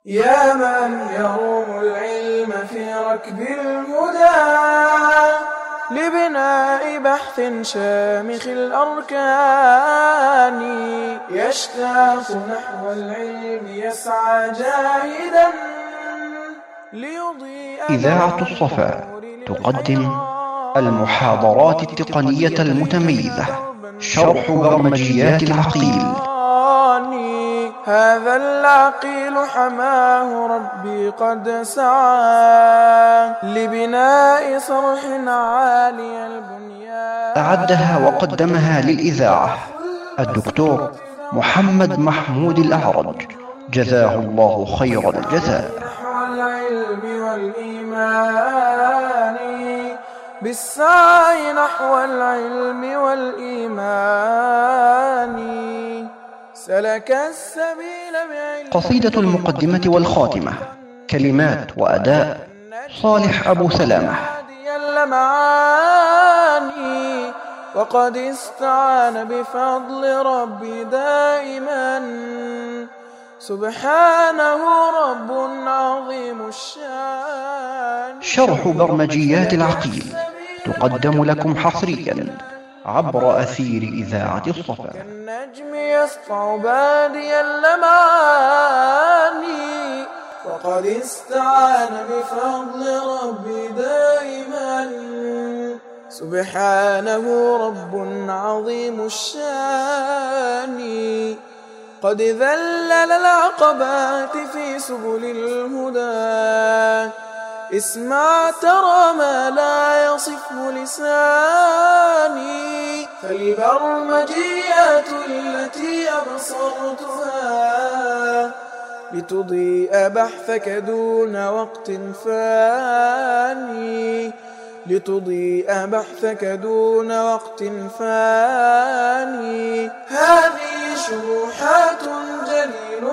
يا من يروم العلم في ركب الهدى لبناء بحث شامخ الأركان يشتاق نحو العلم يسعى جاهدا ليضيء إذاعة الصفا تقدم المحاضرات التقنية المتميزة شرح برمجيات العقيل هذا العقيل حماه ربي قد سعى لبناء صرح عالي البنيان أعدها وقدمها للإذاعة الدكتور محمد محمود الأعرج جزاه الله خير الجزاء نحو العلم والإيمان بالسعي نحو العلم والإيمان سلك السبيل بعلم قصيدة المقدمة والخاتمة كلمات وأداء صالح أبو سلامة هادي اللمعاني وقد استعان بفضل ربي دائما سبحانه رب عظيم الشان شرح برمجيات العقيل تقدم لكم حصريا عبر أثير إذاعة الصفا كالنجم يسطع بادي اللمعاني وقد استعان بفضل ربي دائما سبحانه رب عظيم الشان قد ذلل العقبات في سبل الهدى اسمع ترى ما لا يصفه لساني فالبرمجيات التي أبصرتها لتضيء بحثك دون وقت فاني لتضيء بحثك دون وقت فاني هذه شروحات جليل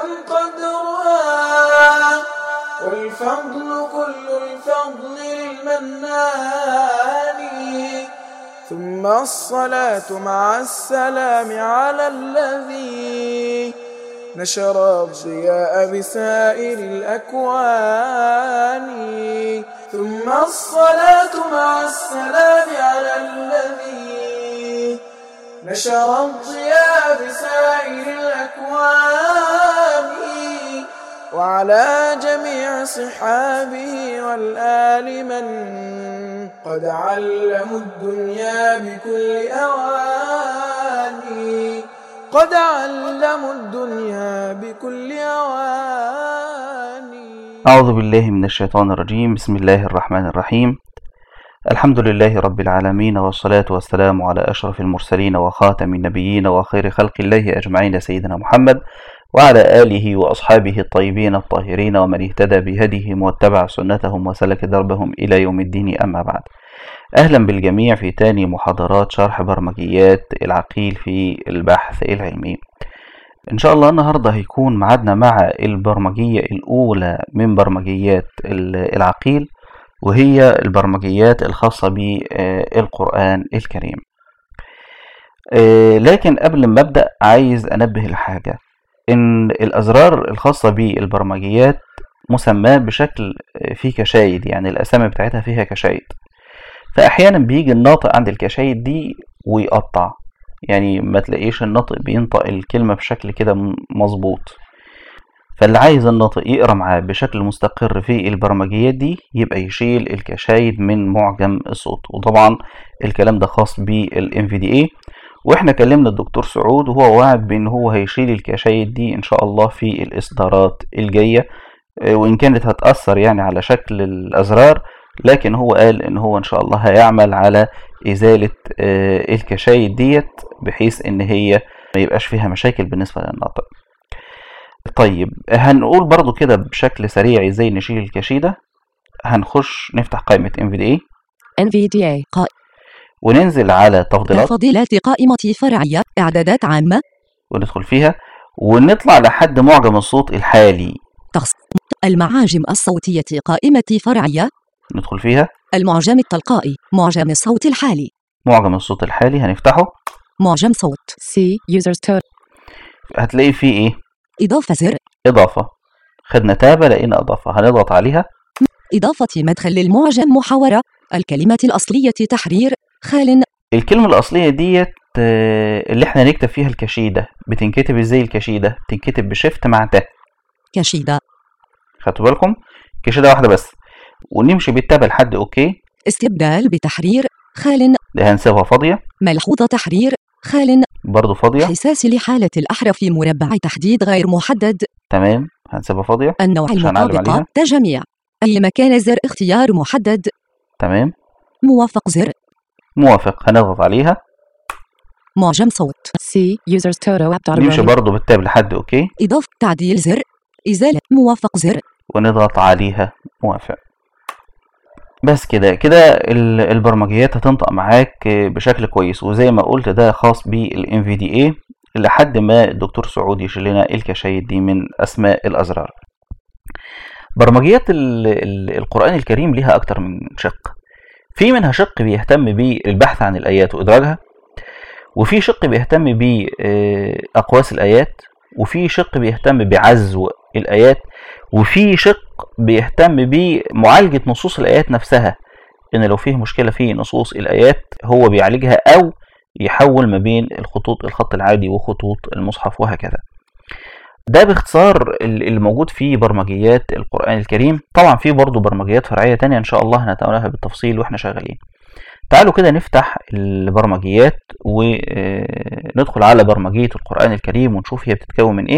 قدرها والفضل كل الفضل للمنان ثم الصلاة مع السلام على الذي نشر الضياء بسائر الأكوان ثم الصلاة مع السلام على الذي نشر الضياء بسائر الأكوان وعلى جميع صحابه والآل من قد علموا الدنيا بكل أواني قد علموا الدنيا بكل أواني أعوذ بالله من الشيطان الرجيم بسم الله الرحمن الرحيم الحمد لله رب العالمين والصلاة والسلام على أشرف المرسلين وخاتم النبيين وخير خلق الله أجمعين سيدنا محمد وعلى آله وأصحابه الطيبين الطاهرين ومن اهتدى بهديهم واتبع سنتهم وسلك دربهم إلى يوم الدين أما بعد أهلا بالجميع في تاني محاضرات شرح برمجيات العقيل في البحث العلمي إن شاء الله النهاردة هيكون معادنا مع البرمجية الأولى من برمجيات العقيل وهي البرمجيات الخاصة بالقرآن الكريم لكن قبل ما أبدأ عايز أنبه لحاجة إن الأزرار الخاصة بالبرمجيات مسماة بشكل فيه كشايد يعني الأسامي بتاعتها فيها كشايد فأحيانا بيجي الناطق عند الكشايد دي ويقطع يعني ما تلاقيش الناطق بينطق الكلمة بشكل كده مظبوط فاللي عايز الناطق يقرا معاه بشكل مستقر في البرمجيات دي يبقى يشيل الكشايد من معجم الصوت وطبعا الكلام ده خاص بالام في دي اي واحنا كلمنا الدكتور سعود وهو وعد بان هو هيشيل الكشايد دي ان شاء الله في الاصدارات الجايه وان كانت هتاثر يعني على شكل الازرار لكن هو قال ان هو ان شاء الله هيعمل على ازاله الكشايد ديت بحيث ان هي ما يبقاش فيها مشاكل بالنسبه للناطق طيب هنقول برضو كده بشكل سريع ازاي نشيل الكشيده هنخش نفتح قائمه NVDA NVDA قا... وننزل على تفضيلات تفضيلات قائمة فرعية إعدادات عامة وندخل فيها ونطلع لحد معجم الصوت الحالي تخص المعاجم الصوتية قائمة فرعية ندخل فيها المعجم التلقائي معجم الصوت الحالي معجم الصوت الحالي هنفتحه معجم صوت C users total هتلاقي فيه ايه إضافة زر اضافه خدنا تاب لقينا اضافه هنضغط عليها إضافة مدخل للمعجم محاورة الكلمة الأصلية تحرير خال الكلمه الاصليه ديت آه، اللي احنا نكتب فيها الكشيده بتنكتب ازاي الكشيده بتنكتب بشيفت مع ت كشيدة خدتوا بالكم كشيده واحده بس ونمشي بالتابه لحد اوكي استبدال بتحرير خال ده هنسيبها فاضيه ملحوظة تحرير خال برضو فاضيه حساس لحالة الأحرف مربع تحديد غير محدد تمام هنسيبها فاضيه النوع عشان أعلم المطابقة عليها. تجميع أي مكان زر اختيار محدد تمام موافق زر موافق هنضغط عليها معجم صوت C. Users Toto app. نمشي برضو بالتاب لحد اوكي إضافة تعديل زر إزالة موافق زر ونضغط عليها موافق بس كده كده ال- البرمجيات هتنطق معاك بشكل كويس وزي ما قلت ده خاص بال NVDA لحد ما الدكتور سعود يشيل لنا الكشايد دي من اسماء الازرار برمجيات ال- ال- القرآن الكريم ليها اكتر من شق في منها شق بيهتم بالبحث عن الايات وادراجها وفي شق بيهتم بأقواس الآيات وفي شق بيهتم بعزو الآيات وفي شق بيهتم بمعالجة نصوص الآيات نفسها إن لو فيه مشكلة في نصوص الآيات هو بيعالجها أو يحول ما بين الخطوط الخط العادي وخطوط المصحف وهكذا ده باختصار ال- الموجود في برمجيات القرآن الكريم طبعا في برضه برمجيات فرعية تانية إن شاء الله هنتناولها بالتفصيل وإحنا شغالين تعالوا كده نفتح البرمجيات وندخل على برمجية القرآن الكريم ونشوف هي بتتكون من إيه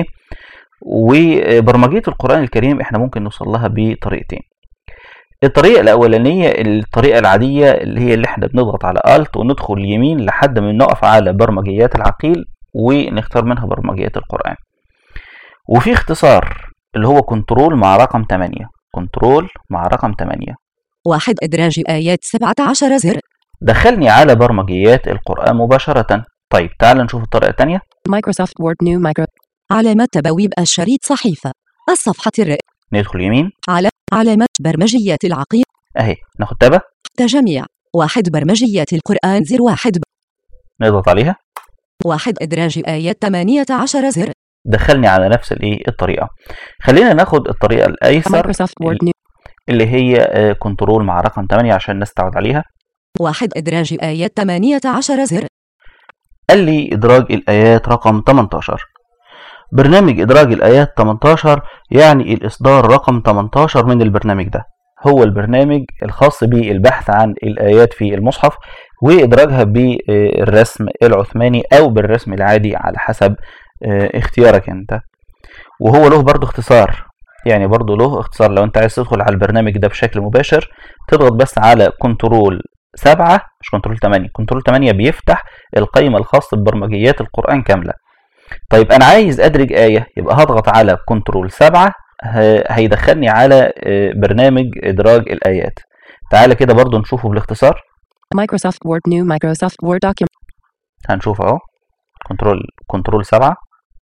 وبرمجية القرآن الكريم إحنا ممكن نوصل لها بطريقتين الطريقة الأولانية الطريقة العادية اللي هي اللي احنا بنضغط على Alt وندخل يمين لحد ما نقف على برمجيات العقيل ونختار منها برمجيات القرآن وفي اختصار اللي هو كنترول مع رقم 8 كنترول مع رقم 8 واحد إدراج آيات 17 زر دخلني على برمجيات القرآن مباشرة طيب تعال نشوف الطريقة التانية Microsoft Word New Micro. علامة تبويب الشريط صحيفة الصفحة الرئ ندخل يمين على علامة برمجيات العقيل اهي ناخد تابة تجميع واحد برمجيات القرآن زر واحد نضغط عليها واحد إدراج آيات 18 زر دخلني على نفس الايه الطريقة خلينا ناخد الطريقة الأيسر Microsoft Word New. اللي هي آه، كنترول مع رقم 8 عشان نستعود عليها واحد إدراج آيات 18 زر قال لي إدراج الآيات رقم 18 برنامج إدراج الآيات 18 يعني الإصدار رقم 18 من البرنامج ده هو البرنامج الخاص بالبحث عن الآيات في المصحف وإدراجها بالرسم العثماني أو بالرسم العادي على حسب آه، اختيارك أنت وهو له برضه اختصار يعني برضه له اختصار لو أنت عايز تدخل على البرنامج ده بشكل مباشر تضغط بس على كنترول 7 مش كنترول 8 كنترول 8 بيفتح القائمة الخاصة ببرمجيات القرآن كاملة طيب أنا عايز أدرج آية يبقى هضغط على كنترول 7 ه- هيدخلني على آه، برنامج إدراج الآيات تعالى كده برضو نشوفه بالاختصار Microsoft Word New Microsoft Word Document. هنشوف أهو كنترول كنترول 7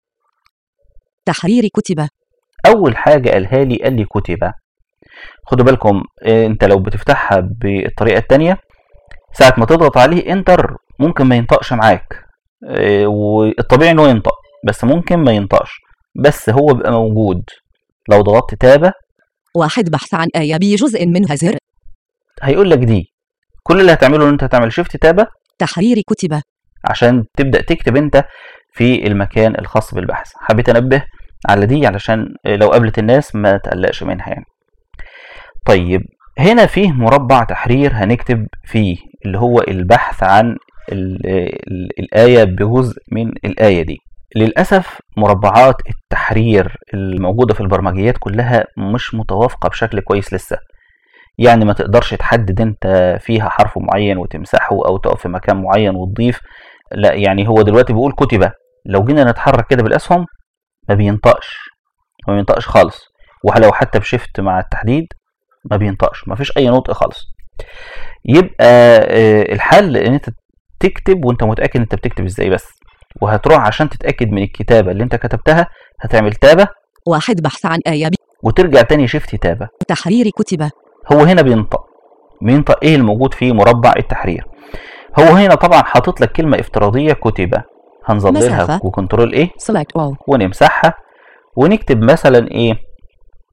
تحرير كتبة أول حاجة قالها لي قال لي كتب خدوا بالكم آه، أنت لو بتفتحها بالطريقة التانية ساعة ما تضغط عليه انتر ممكن ما ينطقش معاك آه، والطبيعي انه ينطق بس ممكن ما ينطقش بس هو بيبقى موجود لو ضغطت تابة واحد بحث عن آية بجزء منها زر هيقول لك دي كل اللي هتعمله ان انت هتعمل شيفت تابة تحرير كتبة عشان تبدأ تكتب انت في المكان الخاص بالبحث حبيت انبه على دي علشان لو قابلت الناس ما تقلقش منها يعني طيب هنا فيه مربع تحرير هنكتب فيه اللي هو البحث عن ال ال الآية بجزء من الآية دي للأسف مربعات التحرير الموجودة في البرمجيات كلها مش متوافقة بشكل كويس لسه يعني ما تقدرش تحدد انت فيها حرف معين وتمسحه او تقف في مكان معين وتضيف لا يعني هو دلوقتي بيقول كتب لو جينا نتحرك كده بالاسهم ما بينطقش ما بينطقش خالص ولو حتى بشفت مع التحديد ما بينطقش ما فيش اي نطق خالص يبقى آه، الحل ان انت تكتب وانت متاكد انت بتكتب ازاي بس وهتروح عشان تتاكد من الكتابه اللي انت كتبتها هتعمل تابه واحد بحث عن آية وترجع تاني شيفت تابه بتحرير كتبة هو هنا بينطق بينطق ايه الموجود في مربع التحرير هو هنا طبعا حاطط لك كلمه افتراضيه كتبه هنظللها مسافة. وكنترول ايه Select all. ونمسحها ونكتب مثلا ايه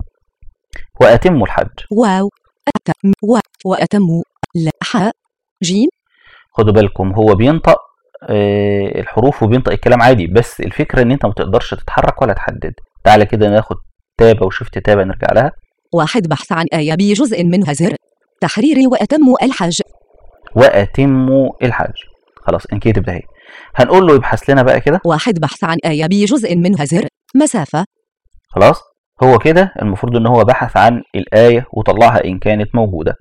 وأتموا الحج واو أتم و وأتموا لا حاء جيم خدوا بالكم هو بينطق آه، الحروف وبينطق الكلام عادي بس الفكرة ان انت ما تقدرش تتحرك ولا تحدد تعالى كده ناخد تابة وشفت تابة نرجع لها واحد بحث عن آية بجزء منها زر تحرير وأتموا الحج وأتموا الحج خلاص انكتب ده اهي هنقول له يبحث لنا بقى كده واحد بحث عن آية بجزء منها زر مسافة خلاص هو كده المفروض ان هو بحث عن الآية وطلعها ان كانت موجودة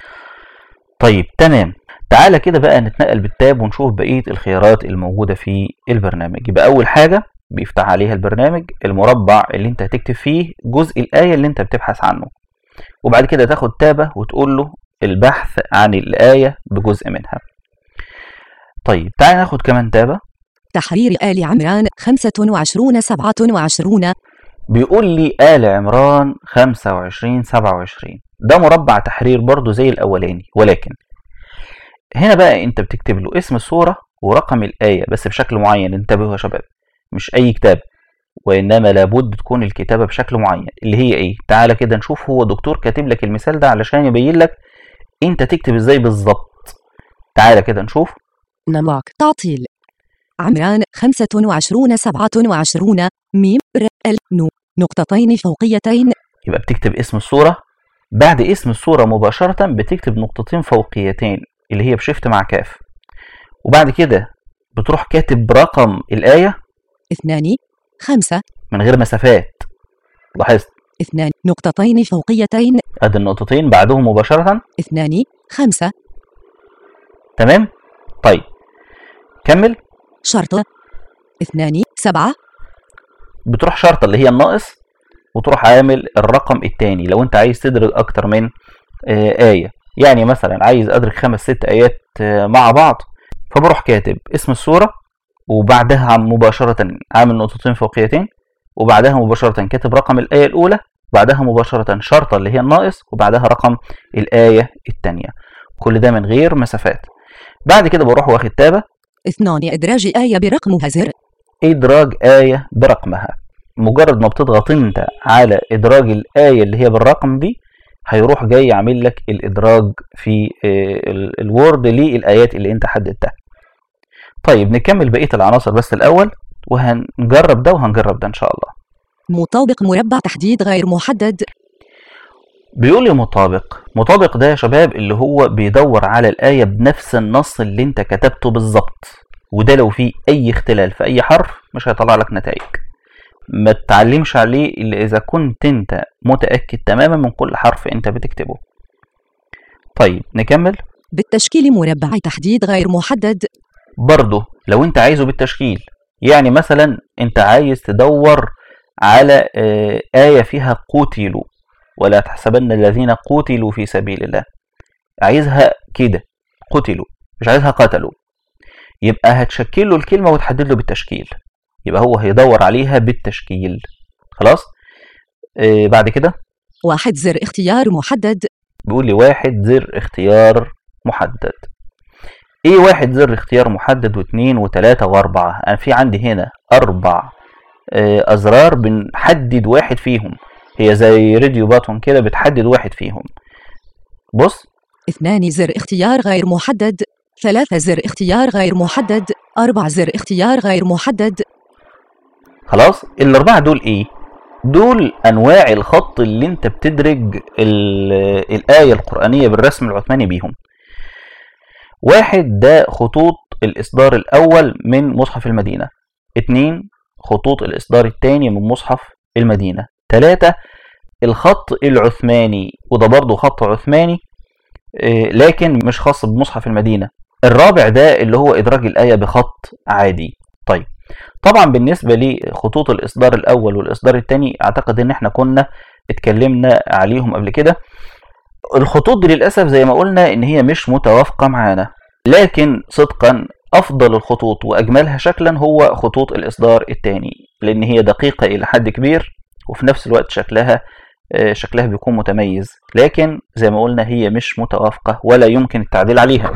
طيب تمام تعالى كده بقى نتنقل بالتاب ونشوف بقية الخيارات الموجودة في البرنامج يبقى أول حاجة بيفتح عليها البرنامج المربع اللي انت هتكتب فيه جزء الآية اللي انت بتبحث عنه وبعد كده تاخد تابة وتقول له البحث عن الآية بجزء منها طيب تعالى ناخد كمان تابة تحرير آل عمران 25 27 بيقول لي آل عمران 25 27 ده مربع تحرير برضو زي الأولاني ولكن هنا بقى انت بتكتب له اسم السورة ورقم الآية بس بشكل معين انتبهوا يا شباب مش أي كتاب وإنما لابد تكون الكتابة بشكل معين اللي هي إيه تعالى كده نشوف هو دكتور كاتب لك المثال ده علشان يبين لك انت تكتب ازاي بالظبط تعالى كده نشوف Numlock. تعطيل عمران 25 27 ميم ر ال نو نقطتين فوقيتين يبقى بتكتب اسم الصورة بعد اسم الصورة مباشرة بتكتب نقطتين فوقيتين اللي هي بشفت مع كاف وبعد كده بتروح كاتب رقم الآية اثنان خمسة من غير مسافات لاحظت اثنان نقطتين فوقيتين ادي النقطتين بعدهم مباشرة اثنان خمسة تمام طيب كمل شرط اثنان سبعة بتروح شرطة اللي هي الناقص وتروح عامل الرقم التاني لو انت عايز تدرج اكتر من آه، آية يعني مثلا عايز ادرج خمس ست آيات آه، مع بعض فبروح كاتب اسم السورة وبعدها عم- مباشرة عامل نقطتين فوقيتين وبعدها مباشرة كاتب رقم الآية الأولى بعدها مباشرة شرطة اللي هي الناقص وبعدها رقم الآية التانية كل ده من غير مسافات بعد كده بروح واخد تابة اثنان إدراج آية برقمها زر إدراج آية برقمها مجرد ما بتضغط أنت على إدراج الآية اللي هي بالرقم دي هيروح جاي عامل لك الإدراج في آه، ال- الوورد للآيات اللي أنت حددتها طيب نكمل بقية العناصر بس الأول وهنجرب ده وهنجرب ده إن شاء الله مطابق مربع تحديد غير محدد بيقول لي مطابق مطابق ده يا شباب اللي هو بيدور على الآية بنفس النص اللي انت كتبته بالظبط وده لو فيه أي اختلال في أي حرف مش هيطلع لك نتائج ما تتعلمش عليه إلا إذا كنت انت متأكد تماما من كل حرف انت بتكتبه طيب نكمل بالتشكيل مربع تحديد غير محدد برضه لو انت عايزه بالتشكيل يعني مثلا انت عايز تدور على آه، آية فيها قتلوا ولا تحسبن الذين قتلوا في سبيل الله عايزها كده قتلوا مش عايزها قتلوا يبقى هتشكل له الكلمة وتحدد له بالتشكيل يبقى هو هيدور عليها بالتشكيل خلاص آه بعد كده واحد زر اختيار محدد بيقول لي واحد زر اختيار محدد ايه واحد زر اختيار محدد واثنين وثلاثة واربعة انا في عندي هنا اربع آه، ازرار بنحدد واحد فيهم هي زي راديو باتون كده بتحدد واحد فيهم بص اثنان زر اختيار غير محدد ثلاثة زر اختيار غير محدد أربع زر اختيار غير محدد خلاص الاربعة دول ايه دول انواع الخط اللي انت بتدرج ال- الايه القرانيه بالرسم العثماني بيهم واحد ده خطوط الاصدار الاول من مصحف المدينه اتنين خطوط الاصدار الثاني من مصحف المدينه تلاتة الخط العثماني وده برضه خط عثماني آه، لكن مش خاص بمصحف المدينه الرابع ده اللي هو ادراج الايه بخط عادي طيب طبعا بالنسبه لخطوط الاصدار الاول والاصدار الثاني اعتقد ان احنا كنا اتكلمنا عليهم قبل كده الخطوط دي للاسف زي ما قلنا ان هي مش متوافقه معانا لكن صدقا افضل الخطوط واجملها شكلا هو خطوط الاصدار الثاني لان هي دقيقه الى حد كبير وفي نفس الوقت شكلها آه، شكلها بيكون متميز لكن زي ما قلنا هي مش متوافقه ولا يمكن التعديل عليها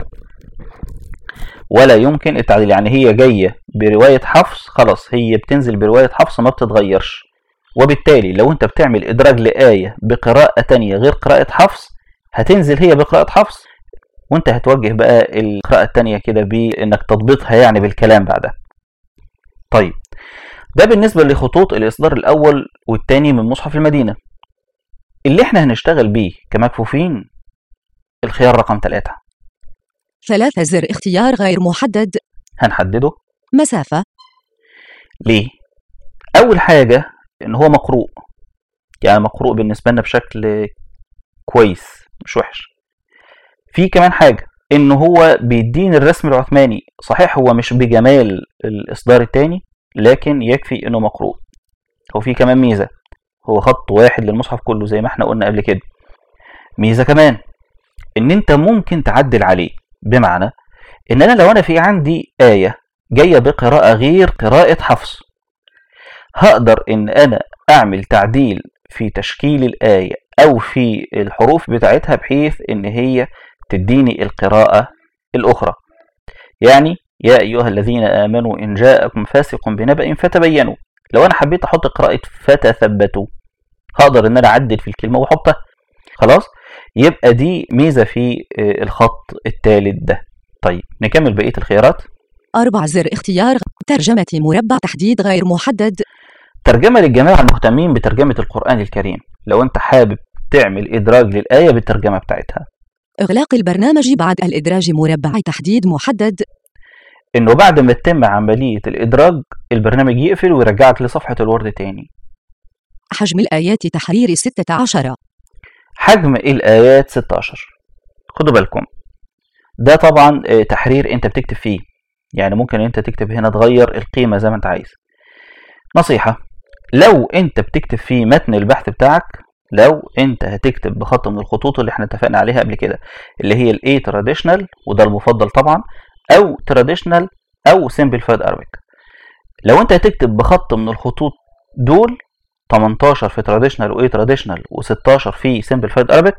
ولا يمكن التعديل يعني هي جايه بروايه حفص خلاص هي بتنزل بروايه حفص ما بتتغيرش وبالتالي لو انت بتعمل ادراج لآية بقراءة تانية غير قراءة حفص هتنزل هي بقراءة حفص وانت هتوجه بقى القراءة التانية كده بانك تضبطها يعني بالكلام بعدها طيب ده بالنسبة لخطوط الإصدار الأول والتاني من مصحف المدينة اللي احنا هنشتغل بيه كمكفوفين الخيار رقم ثلاثة ثلاثة زر اختيار غير محدد هنحدده مسافة ليه؟ أول حاجة إن هو مقروء يعني مقروء بالنسبة لنا بشكل كويس مش وحش في كمان حاجة إن هو بيديني الرسم العثماني صحيح هو مش بجمال الإصدار التاني لكن يكفي إنه مقروء هو في كمان ميزة هو خط واحد للمصحف كله زي ما احنا قلنا قبل كده ميزة كمان إن أنت ممكن تعدل عليه بمعنى إن أنا لو أنا في عندي آية جاية بقراءة غير قراءة حفص هقدر إن أنا أعمل تعديل في تشكيل الآية أو في الحروف بتاعتها بحيث إن هي تديني القراءة الأخرى يعني يا أيها الذين آمنوا إن جاءكم فاسق بنبأ فتبينوا لو أنا حبيت أحط قراءة فتثبتوا هقدر إن أنا أعدل في الكلمة وأحطها خلاص يبقى دي ميزة في آه، الخط الثالث ده طيب نكمل بقية الخيارات أربع زر اختيار ترجمة مربع تحديد غير محدد ترجمة للجماعة المهتمين بترجمة القرآن الكريم لو أنت حابب تعمل إدراج للآية بالترجمة بتاعتها إغلاق البرنامج بعد الإدراج مربع تحديد محدد إنه بعد ما تتم عملية الإدراج البرنامج يقفل ويرجعك لصفحة الوورد تاني حجم الآيات تحرير 16 حجم الآيات 16 خدوا بالكم ده طبعا آه، تحرير أنت بتكتب فيه يعني ممكن أنت تكتب هنا تغير القيمة زي ما أنت عايز نصيحة لو أنت بتكتب في متن البحث بتاعك لو أنت هتكتب بخط من الخطوط اللي احنا اتفقنا عليها قبل كده اللي هي الاي تراديشنال وده المفضل طبعا أو تراديشنال أو سمبلفايد أرابيك لو أنت هتكتب بخط من الخطوط دول 18 في تراديشنال واي تراديشنال و16 في سمبلفايد أرابيك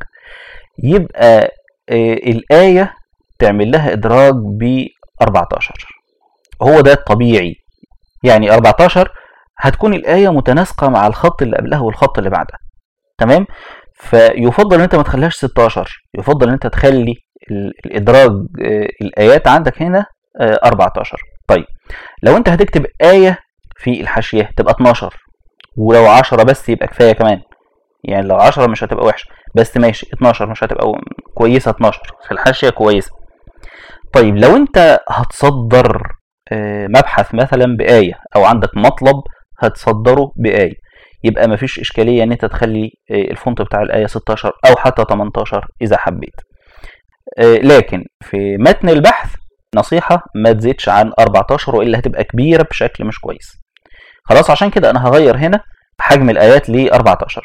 يبقى آه، الآية تعمل لها إدراج ب 14 هو ده الطبيعي يعني 14 هتكون الآية متناسقة مع الخط اللي قبلها والخط اللي بعدها تمام فيفضل ان انت ما تخليهاش 16 يفضل ان انت تخلي ال- الادراج آه، الايات عندك هنا آه، 14 طيب لو انت هتكتب آية في الحاشية تبقى 12 ولو 10 بس يبقى كفاية كمان يعني لو 10 مش هتبقى وحشة بس ماشي 12 مش هتبقى كويسة 12 في الحاشية كويسة طيب لو انت هتصدر آه، مبحث مثلا بآية او عندك مطلب هتصدره بآية يبقى مفيش إشكالية إن أنت تخلي آه، الفونت بتاع الآية 16 أو حتى 18 إذا حبيت. آه، لكن في متن البحث نصيحة ما تزيدش عن 14 وإلا هتبقى كبيرة بشكل مش كويس. خلاص عشان كده أنا هغير هنا حجم الآيات ل 14.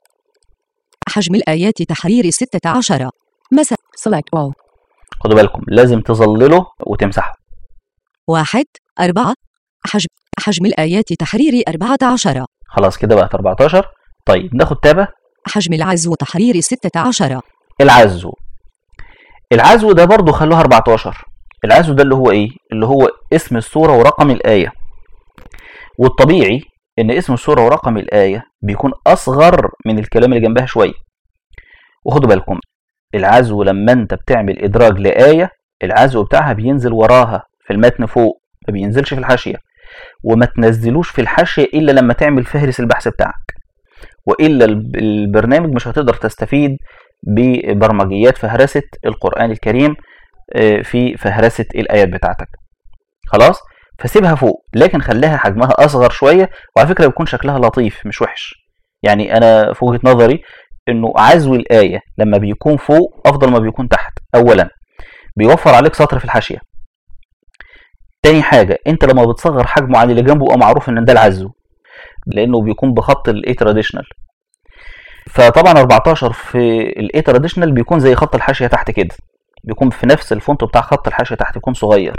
حجم الآيات تحرير 16 مسافة Select all. خدوا بالكم لازم تظلله وتمسحه. واحد أربعة حجم حجم الآيات تحرير 14 خلاص كده بقت 14. طيب ناخد تابة حجم العزو تحرير 16 العزو. العزو ده برضو خلوها 14. العزو ده اللي هو ايه؟ اللي هو اسم السورة ورقم الآية. والطبيعي ان اسم السورة ورقم الآية بيكون أصغر من الكلام اللي جنبها شوية. وخدوا بالكم العزو لما انت بتعمل إدراج لآية العزو بتاعها بينزل وراها في المتن فوق ما بينزلش في الحاشية. وما تنزلوش في الحاشية إلا لما تعمل فهرس البحث بتاعك. وإلا الب- البرنامج مش هتقدر تستفيد ببرمجيات فهرسة القرآن الكريم آه، في فهرسة الآيات بتاعتك خلاص فسيبها فوق لكن خليها حجمها أصغر شوية وعلى فكرة بيكون شكلها لطيف مش وحش يعني أنا في وجهة نظري إنه عزو الآية لما بيكون فوق أفضل ما بيكون تحت أولا بيوفر عليك سطر في الحاشية تاني حاجة أنت لما بتصغر حجمه عن اللي جنبه يبقى معروف إن ده العزو لأنه بيكون بخط الإي تراديشنال فطبعا 14 في الاي تراديشنال بيكون زي خط الحاشيه تحت كده بيكون في نفس الفونت بتاع خط الحاشيه تحت يكون صغير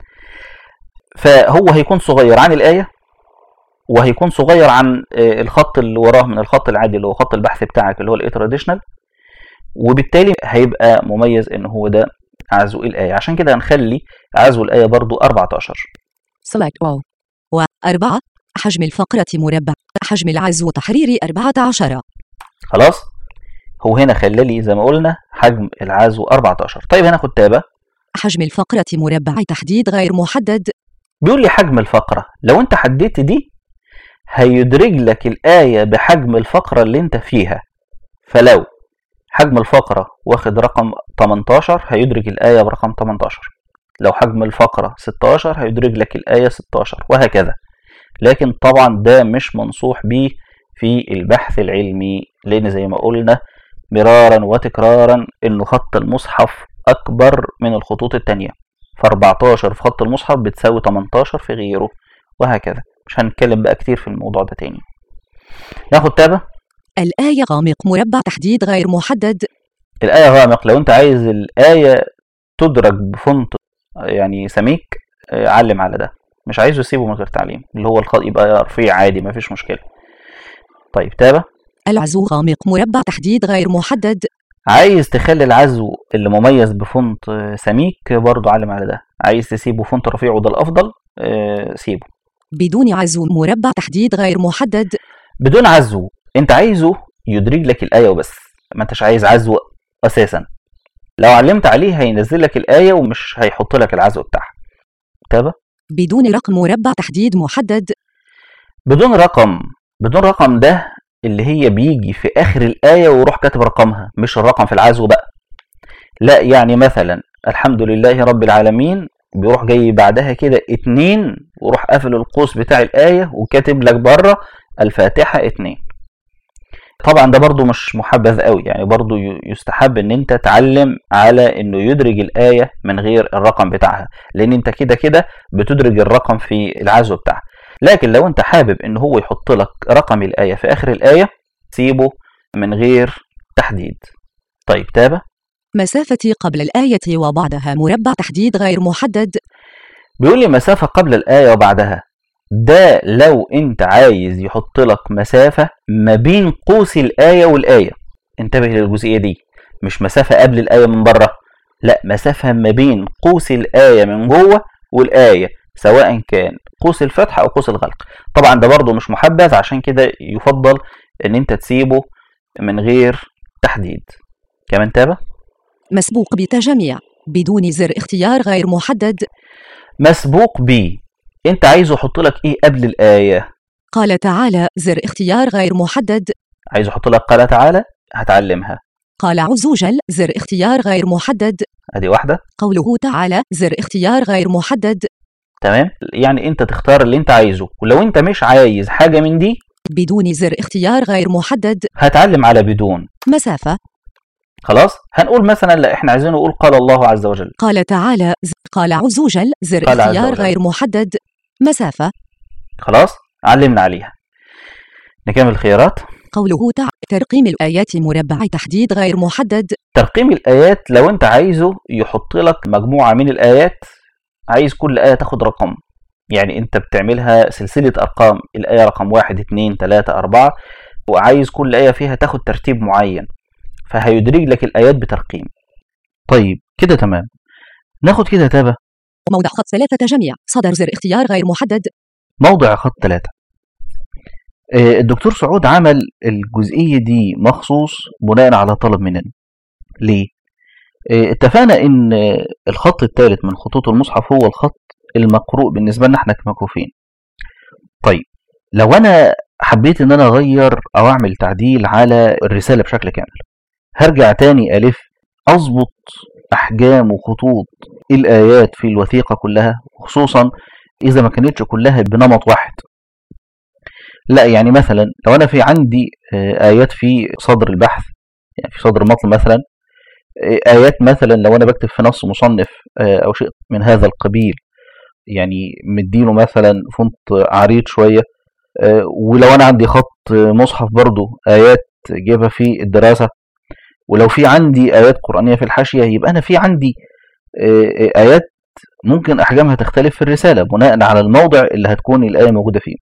فهو هيكون صغير عن الايه وهيكون صغير عن آه، الخط اللي وراه من الخط العادي اللي هو خط البحث بتاعك اللي هو الاي تراديشنال وبالتالي هيبقى مميز ان هو ده عزو الايه عشان كده هنخلي عزو الايه برضو 14 Select all. وأربعة حجم الفقرة مربع حجم العزو تحريري 14 خلاص هو هنا خلى لي زي ما قلنا حجم العزو 14 طيب هناخد تابة حجم الفقرة مربع تحديد غير محدد بيقول لي حجم الفقرة لو انت حددت دي هيدرج لك الآية بحجم الفقرة اللي انت فيها فلو حجم الفقرة واخد رقم 18 هيدرج الآية برقم 18 لو حجم الفقرة 16 هيدرج لك الآية 16 وهكذا لكن طبعا ده مش منصوح بيه في البحث العلمي لأن زي ما قلنا مرارا وتكرارا إنه خط المصحف أكبر من الخطوط التانية ف 14 في خط المصحف بتساوي 18 في غيره وهكذا مش هنتكلم بقى كتير في الموضوع ده تاني ناخد تابة الآية غامق مربع تحديد غير محدد الآية غامق لو أنت عايز الآية تدرج بفونت يعني سميك آه، علم على ده مش عايزه يسيبه من غير تعليم اللي هو الخط يبقى رفيع عادي مفيش مشكلة طيب تابة العزو غامق مربع تحديد غير محدد عايز تخلي العزو اللي مميز بفونت آه، سميك برضو علم على ده عايز تسيبه فونت رفيع وده الأفضل آه، سيبه بدون عزو مربع تحديد غير محدد بدون عزو انت عايزه يدرج لك الآية وبس ما انتش عايز عزو أساسا لو علمت عليه هينزل لك الآية ومش هيحط لك العزو بتاعها تابع بدون رقم مربع تحديد محدد بدون رقم بدون رقم ده اللي هي بيجي في آخر الآية ويروح كاتب رقمها مش الرقم في العزو بقى لا يعني مثلا الحمد لله رب العالمين بيروح جاي بعدها كده اتنين ويروح قافل القوس بتاع الآية وكاتب لك بره الفاتحة اتنين طبعا ده برضو مش محبذ قوي يعني برضو ي- يستحب ان انت تعلم على انه يدرج الآية من غير الرقم بتاعها لان انت كده كده بتدرج الرقم في العزو بتاعها لكن لو انت حابب ان هو يحط لك رقم الآية في آخر الآية سيبه من غير تحديد طيب تابع مسافتي قبل الآية وبعدها مربع تحديد غير محدد بيقول لي مسافة قبل الآية وبعدها ده لو انت عايز يحط لك مسافة ما بين قوس الآية والآية انتبه للجزئية دي مش مسافة قبل الآية من بره لا مسافة ما بين قوس الآية من جوه والآية سواء كان قوس الفتح أو قوس الغلق طبعا ده برضو مش محبذ عشان كده يفضل ان انت تسيبه من غير تحديد كمان تابع مسبوق بتجميع بدون زر اختيار غير محدد مسبوق بيه انت عايزه يحط لك ايه قبل الآية قال تعالى زر اختيار غير محدد عايز احط لك قال تعالى هتعلمها قال عز وجل زر اختيار غير محدد ادي واحده قوله تعالى زر اختيار غير محدد تمام يعني انت تختار اللي انت عايزه ولو انت مش عايز حاجه من دي بدون زر اختيار غير محدد هتعلم على بدون مسافة خلاص هنقول مثلا لا احنا عايزين نقول قال الله عز وجل قال تعالى ز- قال عز وجل زر قال عز اختيار وجل. غير محدد مسافة خلاص علمنا عليها نكمل الخيارات قوله تعالى ترقيم الآيات مربع تحديد غير محدد ترقيم الايات لو انت عايزه يحط لك مجموعه من الايات عايز كل ايه تاخد رقم يعني انت بتعملها سلسله ارقام الايه رقم واحد اتنين تلاته اربعه وعايز كل ايه فيها تاخد ترتيب معين فهيدرج لك الايات بترقيم طيب كده تمام ناخد كده تابع موضع خط ثلاثة تجميع صدر زر اختيار غير محدد موضع خط ثلاثة آه، الدكتور سعود عمل الجزئية دي مخصوص بناء على طلب مننا ليه؟ آه، اتفقنا ان آه، الخط الثالث من خطوط المصحف هو الخط المقروء بالنسبة لنا احنا كمكفوفين طيب لو انا حبيت ان انا اغير او اعمل تعديل على الرسالة بشكل كامل هرجع تاني الف اظبط احجام وخطوط الايات في الوثيقة كلها خصوصا اذا ما كانتش كلها بنمط واحد لا يعني مثلا لو انا في عندي آه، ايات في صدر البحث يعني في صدر المطلب مثلا آه، ايات مثلا لو انا بكتب في نص مصنف آه، او شيء من هذا القبيل يعني مديله مثلا فونت عريض شويه آه، ولو انا عندي خط آه، مصحف برضو ايات جايبها في الدراسه ولو في عندي ايات قرانيه في الحاشيه يبقى انا في عندي آه، آه، ايات ممكن احجامها تختلف في الرساله بناء على الموضع اللي هتكون الايه موجوده فيه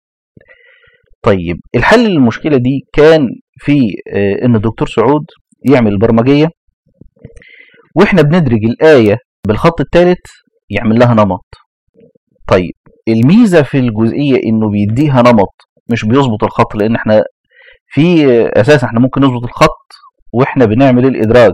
طيب الحل للمشكله دي كان في آه، ان الدكتور سعود يعمل برمجيه واحنا بندرج الايه بالخط الثالث يعمل لها نمط طيب الميزه في الجزئيه انه بيديها نمط مش بيظبط الخط لان احنا في اساسا احنا ممكن نظبط الخط واحنا بنعمل الادراج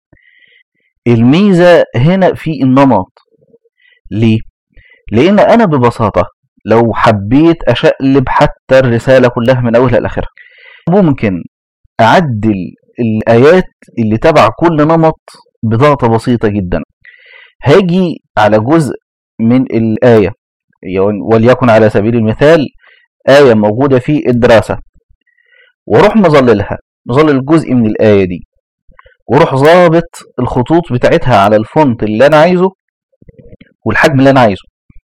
الميزه هنا في النمط ليه لان انا ببساطه لو حبيت اشقلب حتى الرساله كلها من اولها لاخرها ممكن اعدل الايات اللي تبع كل نمط بضغطه بسيطه جدا هاجي على جزء من الايه وليكن على سبيل المثال ايه موجوده في الدراسه واروح مظللها مظلل جزء من الايه دي واروح ظابط الخطوط بتاعتها على الفونت اللي انا عايزه والحجم اللي انا عايزه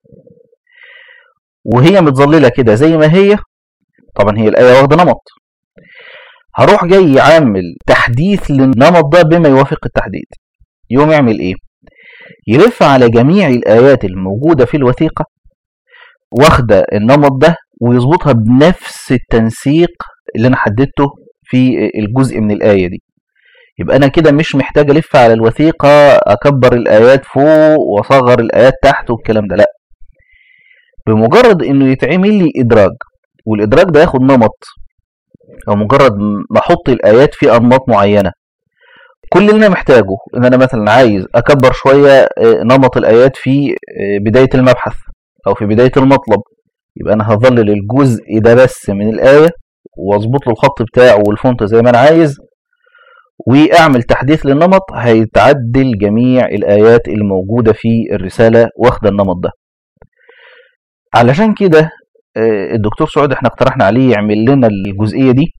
وهي متظلله كده زي ما هي طبعا هي الايه واخده نمط هروح جاي عامل تحديث للنمط ده بما يوافق التحديد يقوم يعمل ايه يلف على جميع الايات الموجوده في الوثيقه واخده النمط ده ويظبطها بنفس التنسيق اللي انا حددته في الجزء من الايه دي يبقى انا كده مش محتاج الف على الوثيقه اكبر الايات فوق واصغر الايات تحت والكلام ده لا بمجرد انه يتعمل لي ادراج والادراج ده ياخد نمط او مجرد ما احط الايات في انماط معينه كل اللي انا محتاجه ان انا مثلا عايز اكبر شويه نمط الايات في بدايه المبحث او في بدايه المطلب يبقى انا هظلل الجزء ده بس من الايه واظبط له الخط بتاعه والفونت زي ما انا عايز واعمل تحديث للنمط هيتعدل جميع الايات الموجوده في الرساله واخده النمط ده علشان كده الدكتور سعود احنا اقترحنا عليه يعمل لنا الجزئيه دي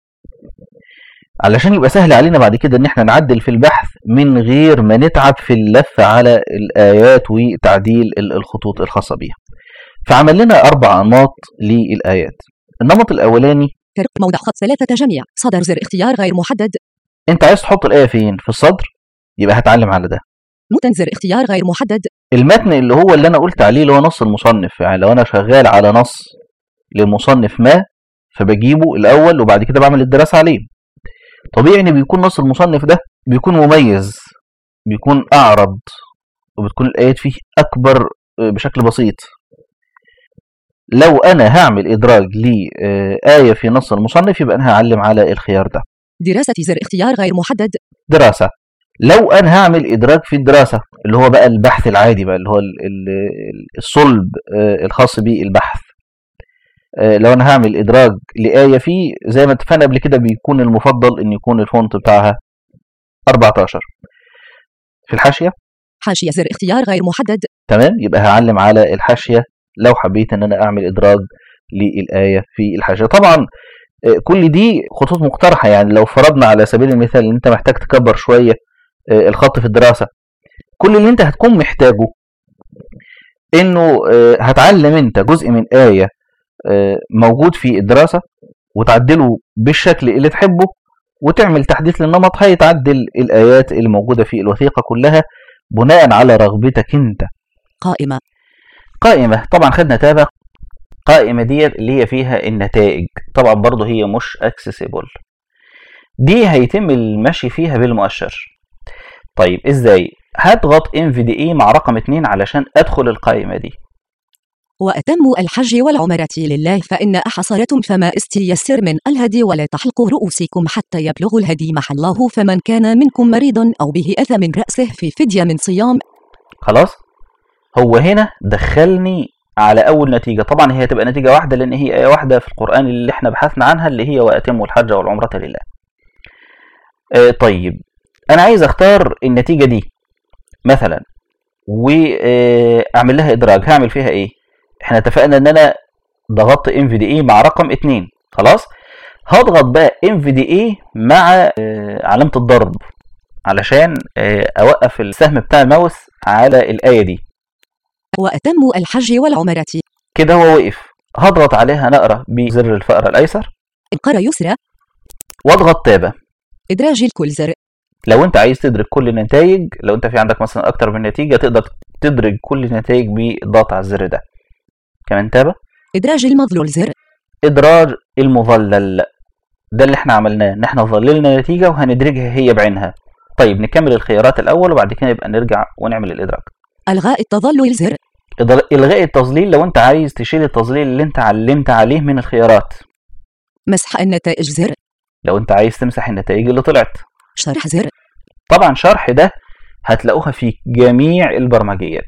علشان يبقى سهل علينا بعد كده ان احنا نعدل في البحث من غير ما نتعب في اللف على الايات وتعديل الخطوط الخاصه بيها فعمل لنا اربع انماط للايات النمط الاولاني كرب موضع خط ثلاثة جميع صدر زر اختيار غير محدد انت عايز تحط الايه فين في الصدر يبقى هتعلم على ده متن زر اختيار غير محدد المتن اللي هو اللي انا قلت عليه اللي هو نص المصنف يعني لو انا شغال على نص لمصنف ما فبجيبه الاول وبعد كده بعمل الدراسه عليه طبيعي ان بيكون نص المصنف ده بيكون مميز بيكون اعرض وبتكون الايات فيه اكبر بشكل بسيط لو انا هعمل ادراج لايه في نص المصنف يبقى انا هعلم على الخيار ده دراسة زر اختيار غير محدد دراسه لو انا هعمل ادراج في الدراسه اللي هو بقى البحث العادي بقى اللي هو الصلب الخاص بالبحث لو انا هعمل ادراج لايه فيه زي ما اتفقنا قبل كده بيكون المفضل ان يكون الفونت بتاعها 14 في الحاشيه حاشية زر اختيار غير محدد تمام يبقى هعلم على الحاشيه لو حبيت ان انا اعمل ادراج للايه في الحاشيه طبعا كل دي خطوط مقترحه يعني لو فرضنا على سبيل المثال ان انت محتاج تكبر شويه الخط في الدراسه كل اللي انت هتكون محتاجه انه هتعلم انت جزء من ايه موجود في الدراسه وتعدله بالشكل اللي تحبه وتعمل تحديث للنمط هيتعدل الايات اللي موجوده في الوثيقه كلها بناء على رغبتك انت قائمة قائمه طبعا خدنا تابع قائمه ديت اللي هي فيها النتائج طبعا برضه هي مش اكسسبل دي هيتم المشي فيها بالمؤشر طيب ازاي هضغط ام في دي اي مع رقم 2 علشان ادخل القائمه دي وأتموا الحج والعمرة لله فإن أحصرتم فما استيسر من الهدي ولا تحلقوا رؤوسكم حتى يبلغ الهدي محله فمن كان منكم مريضا أو به أثى من رأسه في فدية من صيام خلاص هو هنا دخلني على اول نتيجه طبعا هي هتبقى نتيجه واحده لان هي ايه واحده في القران اللي احنا بحثنا عنها اللي هي واتموا الحج والعمره لله آه طيب انا عايز اختار النتيجه دي مثلا واعمل لها ادراج هعمل فيها ايه احنا اتفقنا ان انا ضغطت ام في دي اي مع رقم 2 خلاص هضغط بقى ام في دي اي مع علامه الضرب علشان اوقف السهم بتاع الماوس على الايه دي وأتموا الحج والعمرة كده هو وقف هضغط عليها نقرة بزر الفأرة الأيسر انقر يسرى واضغط تابة إدراج الكل زر لو انت عايز تدرك كل النتائج لو انت في عندك مثلا اكتر من نتيجة تقدر تدرك كل النتائج بالضغط على الزر ده كمان تابة إدراج المظلول زر ادراج المظلل ده اللي احنا عملناه ان احنا ظللنا نتيجة وهندرجها هي بعينها طيب نكمل الخيارات الاول وبعد كده يبقى نرجع ونعمل الادراج ألغاء التظلل زر إضل- الغاء التظليل لو انت عايز تشيل التظليل اللي انت علمت عليه من الخيارات مسح النتائج زر لو انت عايز تمسح النتائج اللي طلعت شرح زر طبعا شرح ده هتلاقوها في جميع البرمجيات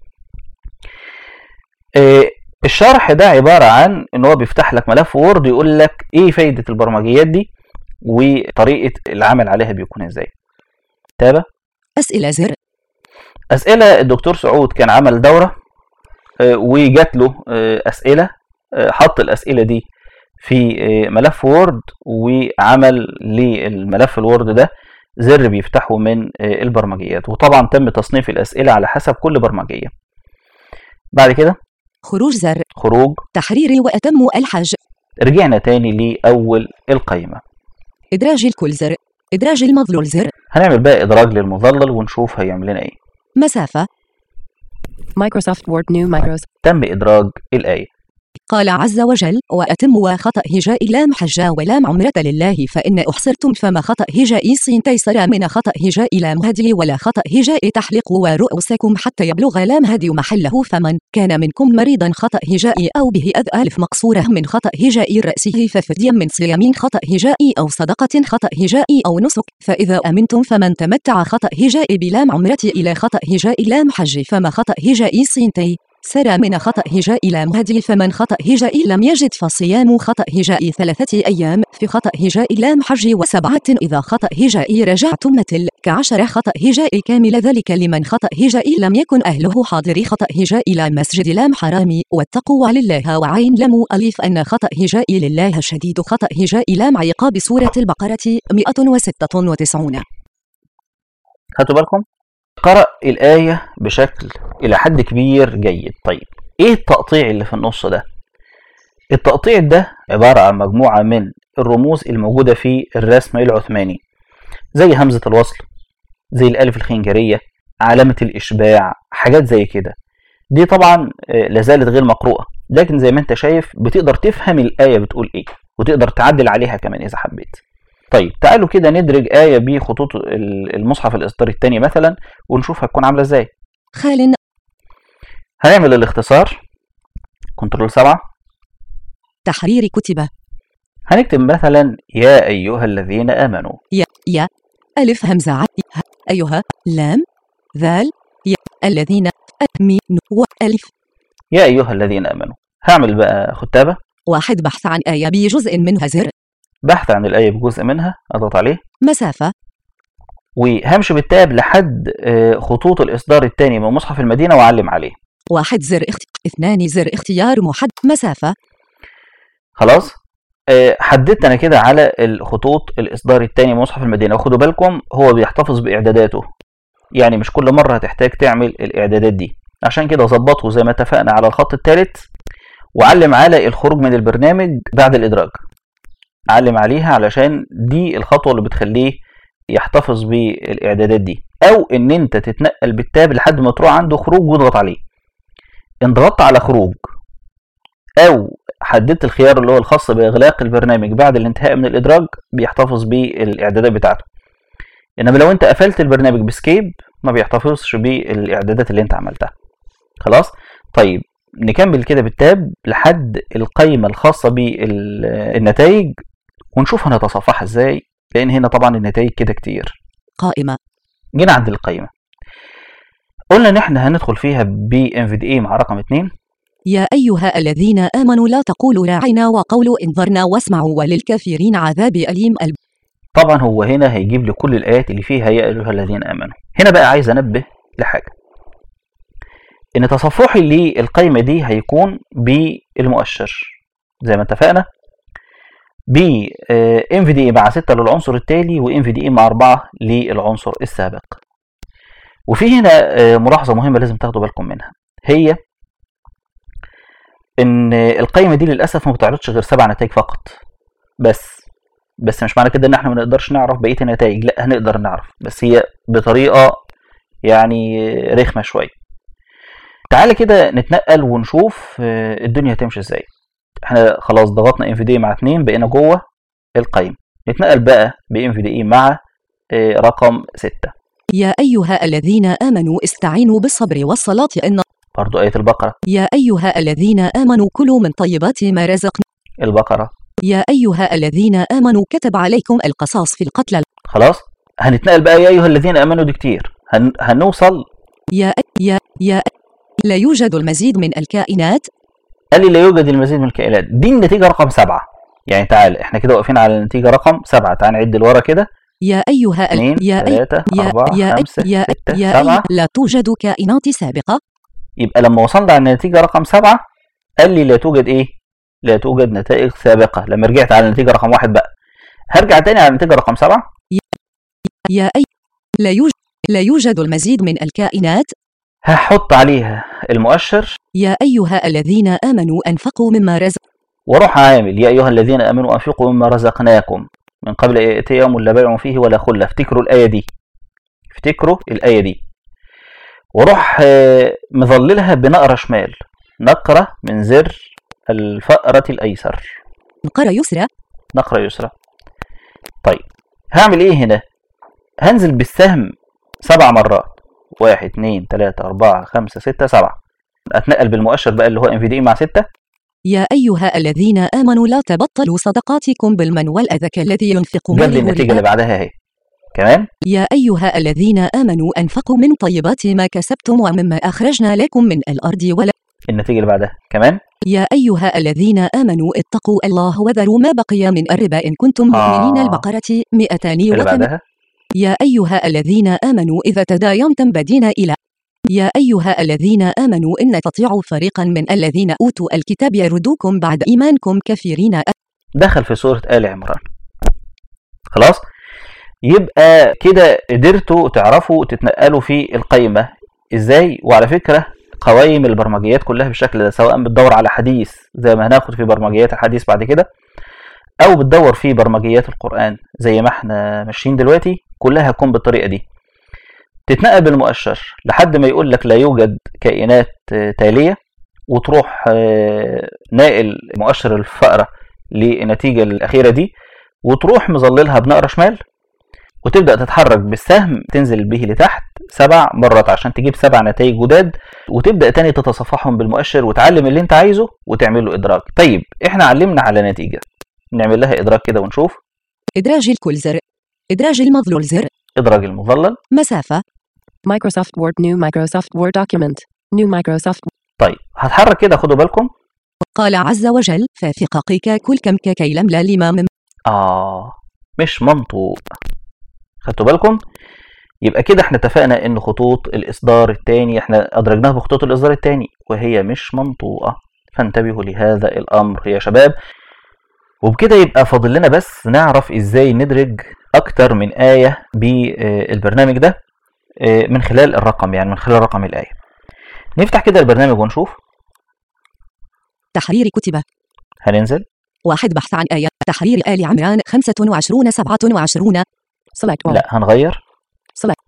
آه، الشرح ده عبارة عن ان هو بيفتح لك ملف وورد يقول لك ايه فايدة البرمجيات دي وطريقة العمل عليها بيكون ازاي تابع أسئلة زر أسئلة الدكتور سعود كان عمل دورة آه، وجات له آه، أسئلة آه، حط الأسئلة دي في آه، ملف وورد وعمل للملف الوورد ده زر بيفتحه من آه، البرمجيات وطبعا تم تصنيف الأسئلة على حسب كل برمجية بعد كده خروج زر خروج تحرير وأتم الحج رجعنا تاني لأول القائمة إدراج الكل زر إدراج المظلول زر هنعمل بقى إدراج للمظلل ونشوف هيعمل لنا إيه مسافة Microsoft Word New Microsoft تم إدراج الآية قال عز وجل وأتم وخطأ هجاء لام حجا ولام عمرة لله فإن أحصرتم فما خطأ هجاء سين تيسر من خطأ هجاء لام هدي ولا خطأ هجاء تحلق ورؤوسكم حتى يبلغ لام هدي محله فمن كان منكم مريضا خطأ هجاء أو به أذ ألف مقصورة من خطأ هجاء رأسه ففديا من صيام خطأ هجاء أو صدقة خطأ هجاء أو نسك فإذا أمنتم فمن تمتع خطأ هجاء بلام عمرة إلى خطأ هجاء لام حج فما خطأ هجاء سين تي سرى من خطأ هجاء لام هدي فمن خطأ هجاء لم يجد فصيام خطأ هجاء ثلاثة أيام في خطأ هجاء لام حج وسبعة إذا خطأ هجاء رجعتم مثل كعشر خطأ هجاء كامل ذلك لمن خطأ هجاء لم يكن أهله حاضر خطأ هجاء لام مسجد لام حرامي والتقوى لله وعين لم أليف أن خطأ هجاء لله شديد خطأ هجاء لام عقاب سورة البقرة 196 خدتوا بالكم قرأ الآية بشكل إلى حد كبير جيد طيب إيه التقطيع اللي في النص ده التقطيع ده عبارة عن مجموعة من الرموز الموجودة في الرسم العثماني زي همزة الوصل زي الألف الخنجرية علامة الإشباع حاجات زي كده دي طبعا آه، لازالت غير مقروءة لكن زي ما انت شايف بتقدر تفهم الآية بتقول إيه وتقدر تعدل عليها كمان إذا حبيت طيب تعالوا كده ندرج آية بخطوط ال- المصحف الإصدار الثاني مثلا ونشوف هتكون عاملة إزاي خال هنعمل الاختصار كنترول سبعة تحرير كتب هنكتب مثلا يا أيها الذين آمنوا يا يا ألف همزة ع ه- أيها لام ذال يا الذين أ- مي ن وألف يا أيها الذين آمنوا هعمل بقى ختابة واحد بحث عن آية بجزء منها زر بحث عن الآية بجزء منها أضغط عليه مسافة وهمشي بالتاب لحد آه، خطوط الإصدار الثاني من مصحف المدينة وأعلم عليه واحد زر اخت... اثنان زر اختيار محد مسافة خلاص آه، حددت أنا كده على الخطوط الإصدار الثاني من مصحف المدينة وخدوا بالكم هو بيحتفظ بإعداداته يعني مش كل مرة هتحتاج تعمل الإعدادات دي عشان كده ظبطه زي ما اتفقنا على الخط الثالث وعلم على الخروج من البرنامج بعد الإدراج علم عليها علشان دي الخطوة اللي بتخليه يحتفظ بالإعدادات دي أو إن أنت تتنقل بالتاب لحد ما تروح عنده خروج واضغط عليه إن ضغطت على خروج أو حددت الخيار اللي هو الخاص بإغلاق البرنامج بعد الانتهاء من الإدراج بيحتفظ بالإعدادات بتاعته إنما لو أنت قفلت البرنامج بسكيب ما بيحتفظش بالإعدادات اللي أنت عملتها خلاص طيب نكمل كده بالتاب لحد القائمة الخاصة بالنتائج ونشوف هنتصفحها ازاي لان هنا طبعا النتائج كده كتير قائمة جينا عند القائمة قلنا ان احنا هندخل فيها ب NVDA مع رقم 2 يا أيها الذين آمنوا لا تقولوا راعنا وقولوا انظرنا واسمعوا وللكافرين عذاب أليم الب... طبعا هو هنا هيجيب لي كل الايات اللي فيها يا ايها الذين امنوا هنا بقى عايز انبه لحاجة ان تصفحي للقائمة دي هيكون بالمؤشر زي ما اتفقنا ب آه، NVDA مع 6 للعنصر التالي و NVDA مع 4 للعنصر السابق وفي هنا آه، ملاحظة مهمة لازم تاخدوا بالكم منها هي ان القائمة دي للأسف ما بتعرضش غير سبع نتائج فقط بس بس مش معنى كده ان احنا ما نقدرش نعرف بقية النتائج لا هنقدر نعرف بس هي بطريقة يعني رخمة شوية تعالى كده نتنقل ونشوف آه، الدنيا هتمشي ازاي احنا خلاص ضغطنا NVDA مع 2 بقينا جوه القائمة نتنقل بقى ب NVDA مع آه، رقم 6 يا أيها الذين آمنوا استعينوا بالصبر والصلاة إن برضو آية البقرة يا أيها الذين آمنوا كلوا من طيبات ما رزقنا البقرة يا أيها الذين آمنوا كتب عليكم القصاص في القتلى خلاص هنتنقل بقى يا أيها الذين آمنوا دي كتير هن... هنوصل يا يا يا لا يوجد المزيد من الكائنات قال لي لا يوجد المزيد من الكائنات دي النتيجة رقم سبعة يعني تعال احنا كده واقفين على النتيجة رقم سبعة تعال نعد لورا كده يا أيها ال- اثنين يا أي ثلاثة يا أربعة يا خمسة يا ستة يا سبعة أي لا توجد كائنات سابقة يبقى لما وصلنا على النتيجة رقم سبعة قال لي لا توجد ايه؟ لا توجد نتائج سابقة لما رجعت على النتيجة رقم واحد بقى هرجع تاني على النتيجة رقم سبعة يا أي لا يوجد لا يوجد المزيد من الكائنات هحط عليها المؤشر يا أيها الذين آمنوا أنفقوا مما رزق واروح عامل يا ايها الذين امنوا انفقوا مما رزقناكم من قبل ان ياتي يوم لا بيع فيه ولا خله افتكروا الايه دي افتكروا الايه دي واروح آه، مظللها بنقره شمال نقره من زر الفأرة الايسر نقر يسرى نقره يسرى طيب هعمل ايه هنا هنزل بالسهم سبع مرات واحد اتنين تلاتة أربعة خمسة ستة سبعة أتنقل بالمؤشر بقى اللي هو ام في دي مع ستة يا أيها الذين آمنوا لا تبطلوا صدقاتكم بالمن والأذى كالذي ينفق جاب لي ماله النتيجة اللي رئاء بعدها اهي كمان يا أيها الذين آمنوا أنفقوا من طيبات ما كسبتم ومما أخرجنا لكم من الأرض ولا النتيجة اللي بعدها كمان يا أيها الذين آمنوا اتقوا الله وذروا ما بقي من الربا إن كنتم مؤمنين آه. البقرة مئتان اللي وثم بعدها يا أيها الذين آمنوا إذا تداينتم بدين إلى يا أيها الذين آمنوا إن تطيعوا فريقا من الذين أوتوا الكتاب يردوكم بعد إيمانكم كثيرين دخل في سورة آل عمران خلاص يبقى كده قدرتوا تعرفوا تتنقلوا في القايمة ازاي وعلى فكرة قوائم البرمجيات كلها بالشكل ده سواء بتدور على حديث زي ما هناخد في برمجيات الحديث بعد كده او بتدور في برمجيات القرآن زي ما احنا ماشيين دلوقتي كلها هتكون بالطريقة دي تتنقل بالمؤشر لحد ما يقول لك لا يوجد كائنات آه، تالية وتروح آه، ناقل مؤشر الفأرة للنتيجة الأخيرة دي وتروح مظللها بنقرة شمال وتبدأ تتحرك بالسهم تنزل به لتحت سبع مرات عشان تجيب سبع نتائج جداد وتبدأ تاني تتصفحهم بالمؤشر وتعلم اللي انت عايزه وتعمل له إدراك طيب احنا علمنا على نتيجة نعمل لها إدراك كده ونشوف إدراج الكل زر إدراج المظلول زر إدراج المظلل مسافة Microsoft Word New Microsoft Word document. New Microsoft طيب هتحرك كده خدوا بالكم قال عز وجل ففي قاقيك كل كم ككي لم لا لما من آه مش منطوق خدتوا بالكم يبقى كده احنا اتفقنا ان خطوط الاصدار الثاني احنا ادرجناها بخطوط الاصدار الثاني وهي مش منطوقه فانتبهوا لهذا الامر يا شباب وبكده يبقى فاضل لنا بس نعرف ازاي ندرج اكتر من ايه بالبرنامج ده آه، من خلال الرقم يعني من خلال رقم الايه نفتح كده البرنامج ونشوف تحرير كتب هننزل واحد بحث عن آية تحرير آل عمران 25 27 Select all. لا هنغير Select.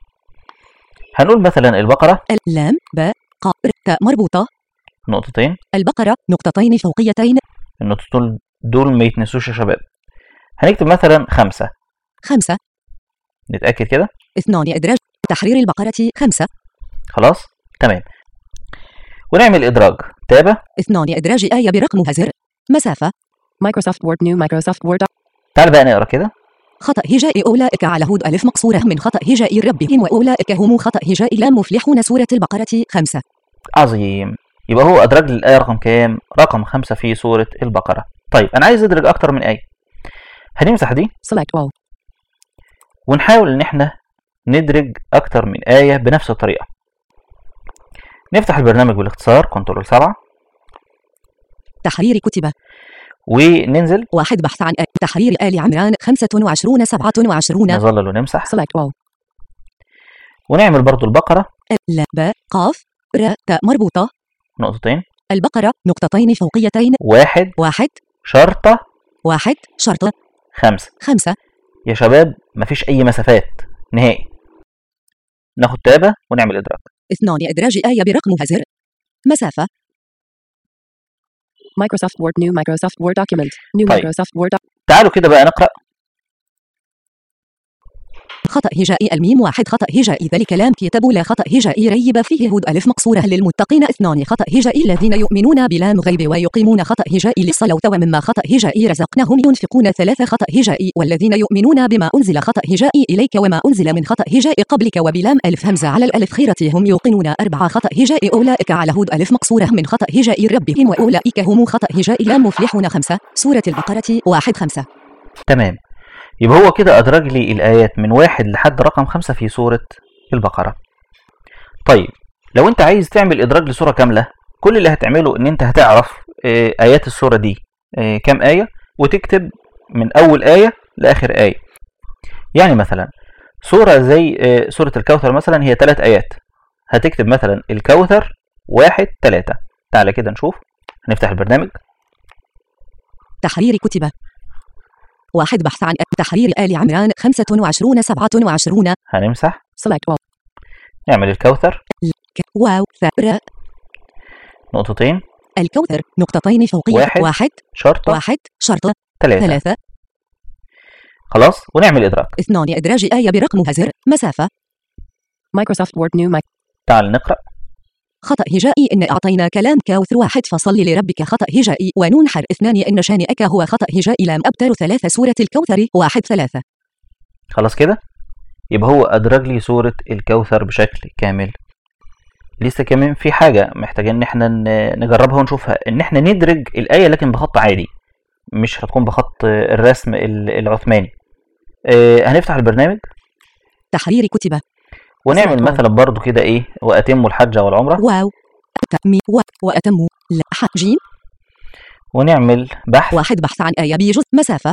هنقول مثلا البقره اللام باء قاف تاء مربوطة نقطتين البقرة نقطتين فوقيتين النقطتين دول ما يتنسوش يا شباب هنكتب مثلا خمسة خمسة نتأكد كده اثنان إدراج تحرير البقرة خمسة خلاص تمام ونعمل إدراج تابة اثنان إدراج آية برقمها زر مسافة Microsoft Word New Microsoft Word doc- تعال بقى نقرا كده خطأ هجاء أولئك على هود ألف مقصورة من خطأ هجاء ربهم وأولئك هم خطأ هجاء لا مفلحون سورة البقرة خمسة عظيم يبقى هو أدرج لي الآية رقم كام؟ رقم خمسة في سورة البقرة طيب أنا عايز أدرج أكتر من آية هنمسح دي Select all. ونحاول إن إحنا ندرج أكتر من آية بنفس الطريقة نفتح البرنامج بالاختصار كنترول سبعة تحرير كتب وننزل واحد بحث عن آية تحرير آل عمران 25 27 نظلل ونمسح Select all. ونعمل برضو البقرة لا باء قاف راء تاء مربوطة نقطتين البقرة نقطتين فوقيتين واحد واحد شرطة واحد شرطة خمسة خمسة يا شباب مفيش أي مسافات نهائي ناخد تابة ونعمل إدراك اثنان إدراج آية برقمها زر مسافة Microsoft Word New Microsoft Word document. New طيب. Microsoft Word doc- تعالوا كده بقى نقرأ خطأ هجائي الميم واحد خطأ هجائي ذلك لام كتاب لا خطأ هجائي ريب فيه هود ألف مقصورة للمتقين اثنان خطأ هجائي الذين يؤمنون بلام غيب ويقيمون خطأ هجائي للصلاة ومما خطأ هجائي رزقناهم ينفقون ثلاثة خطأ هجائي والذين يؤمنون بما أنزل خطأ هجائي إليك وما أنزل من خطأ هجائي قبلك وبلام ألف همزة على الألف خيرة هم يوقنون أربعة خطأ هجائي أولئك على هود ألف مقصورة من خطأ هجائي ربهم وأولئك هم خطأ هجائي لام مفلحون خمسة سورة البقرة واحد خمسة تمام يبقى هو كده أدرج لي الآيات من واحد لحد رقم خمسة في سورة البقرة طيب لو أنت عايز تعمل إدراج لسورة كاملة كل اللي هتعمله إن أنت هتعرف آه، آيات السورة دي آه، كام آية وتكتب من أول آية لآخر آية يعني مثلا سورة زي آه، سورة الكوثر مثلا هي ثلاث آيات هتكتب مثلا الكوثر واحد ثلاثة تعالى كده نشوف هنفتح البرنامج تحرير كتب واحد بحث عن تحرير آل عمران خمسة وعشرون سبعة وعشرون هنمسح Select all. نعمل الكوثر ك واو ثاء راء نقطتين الكوثر نقطتين فوقية واحد. واحد شرطة واحد شرطة ثلاثة ثلاثة خلاص ونعمل إدراك اثنان إدراج آية برقمها زر مسافة Microsoft Word New Mic. تعال نقرأ خطأ هجائي إن أعطينا كلام كوثر واحد فصل لربك خطأ هجائي ونون حر اثنان إن شانئك هو خطأ هجائي لام أبتر ثلاثة سورة الكوثر واحد ثلاثة خلاص كده يبقى هو أدرج لي سورة الكوثر بشكل كامل لسه كمان في حاجة محتاجين إن احنا ن- نجربها ونشوفها إن احنا ندرج الآية لكن بخط عادي مش هتكون بخط الرسم ال- العثماني آه، هنفتح البرنامج تحرير كتب ونعمل أسمع. مثلا برضو كده ايه وأتموا الحج والعمرة واو تأمي و وأتموا لا ح جيم ونعمل بحث واحد بحث عن آية بجزء مسافة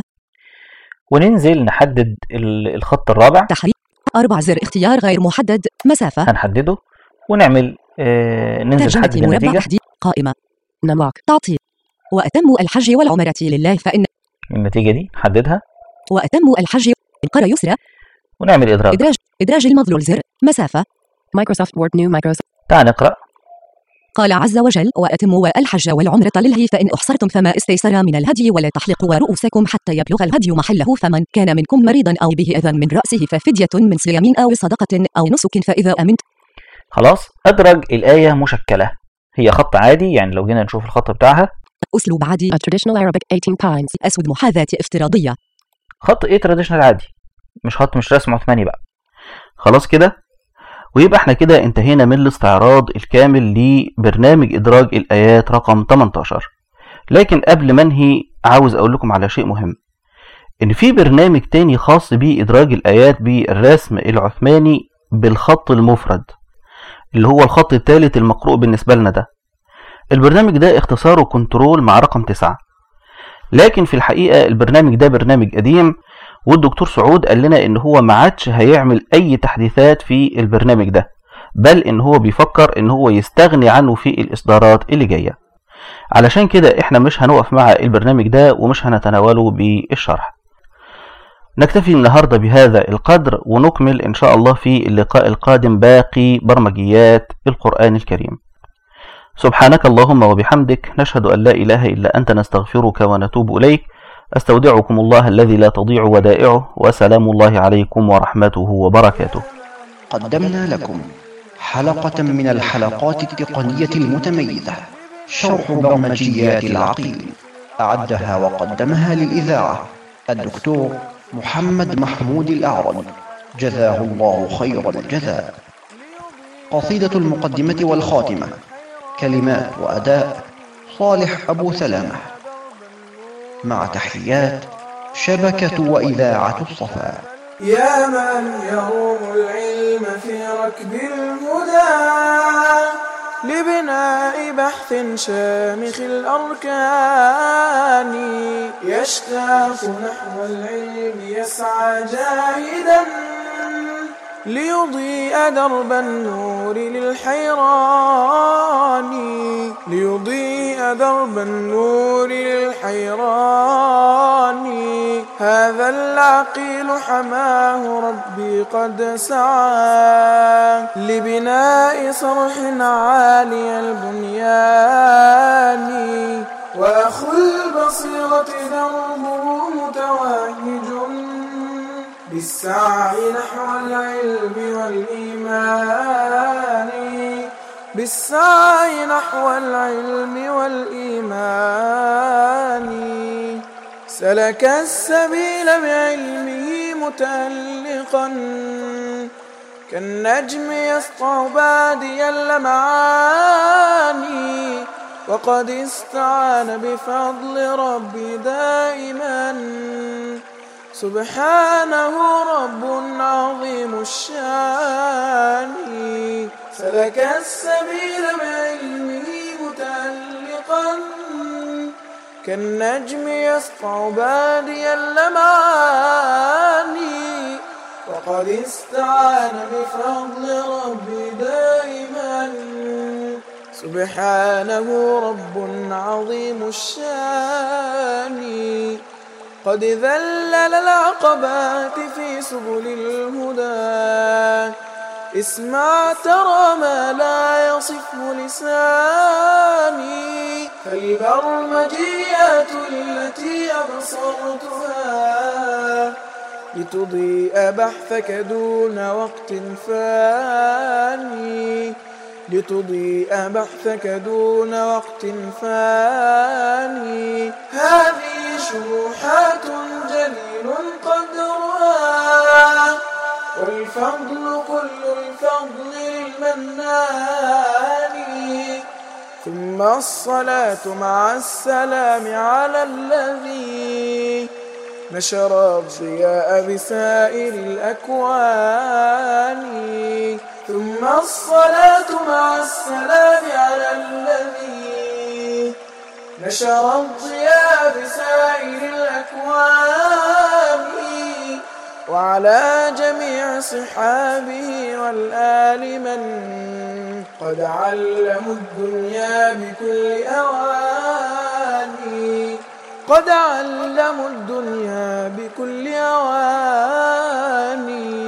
وننزل نحدد ال- الخط الرابع تحرير أربع زر اختيار غير محدد مسافة هنحدده ونعمل آه ننزل ترجمة نحدد مربع النتيجة تحديد قائمة Numlock. تعطيل وأتموا الحج والعمرة لله فإن النتيجة دي نحددها وأتموا الحج القرى يسرى ونعمل إدراج إدراج إدراج المظلول زر مسافة Microsoft Word New Microsoft. تعال نقرأ قال عز وجل وأتموا الحج والعمرة لله فإن أحصرتم فما استيسر من الهدي ولا تحلقوا رؤوسكم حتى يبلغ الهدي محله فمن كان منكم مريضا أو به أذى من رأسه ففدية من صيام أو صدقة أو نسك فإذا أمنت خلاص أدرج الآية مشكلة هي خط عادي يعني لو جينا نشوف الخط بتاعها أسلوب عادي A traditional Arabic 18 times. أسود محاذاة افتراضية خط ايه تراديشنال عادي مش خط مش رسم عثماني بقى خلاص كده ويبقى احنا كده انتهينا من الاستعراض الكامل لبرنامج ادراج الايات رقم 18 لكن قبل ما انهي عاوز اقول لكم على شيء مهم ان في برنامج تاني خاص بادراج الايات بالرسم العثماني بالخط المفرد اللي هو الخط الثالث المقروء بالنسبه لنا ده البرنامج ده اختصاره كنترول مع رقم 9 لكن في الحقيقه البرنامج ده برنامج قديم والدكتور سعود قال لنا ان هو ما عادش هيعمل اي تحديثات في البرنامج ده بل ان هو بيفكر ان هو يستغني عنه في الاصدارات اللي جايه علشان كده احنا مش هنقف مع البرنامج ده ومش هنتناوله بالشرح نكتفي النهارده بهذا القدر ونكمل ان شاء الله في اللقاء القادم باقي برمجيات القران الكريم سبحانك اللهم وبحمدك نشهد ان لا اله الا انت نستغفرك ونتوب اليك استودعكم الله الذي لا تضيع ودائعه وسلام الله عليكم ورحمته وبركاته قدمنا لكم حلقة من الحلقات التقنية المتميزة شرح برمجيات العقيل أعدها وقدمها للإذاعة الدكتور محمد محمود الأعرج جزاه الله خير الجزاء قصيدة المقدمة والخاتمة كلمات وأداء صالح أبو سلامة مع تحيات شبكة وإذاعة الصفا يا من يروم العلم في ركب الهدى لبناء بحث شامخ الأركان يشتاق نحو العلم يسعى جاهدا ليضيء درب النور للحيران ليضيء درب النور للحيران هذا العقيل حماه ربي قد سعى لبناء صرح عالي البنيان وأخو البصيرة دربه متوهج بالسعي نحو العلم والإيمان بالسعي نحو العلم والإيمان سلك السبيل بعلمه متألقا كالنجم يسطع بادي اللمعان وقد استعان بفضل ربي دائما سبحانه رب عظيم الشان سلك السبيل بعلمه متألقا كالنجم يسطع بادي اللمعان وقد استعان بفضل ربي دائما سبحانه رب عظيم الشان قد ذلل العقبات في سبل الهدى اسمع ترى ما لا يصفه لساني فالبرمجيات التي أبصرتها لتضيء بحثك دون وقت فاني لتضيء بحثك دون وقت فاني هذه شروحات جليل قدرها والفضل كل الفضل للمنان ثم الصلاة مع السلام على الذي نشر الضياء بسائر الأكوان ثم الصلاة مع السلام على الذي نشر الضياء بسائر الأكوان وعلى جميع صحابه والآل من قد علموا الدنيا بكل أواني قد علموا الدنيا بكل أواني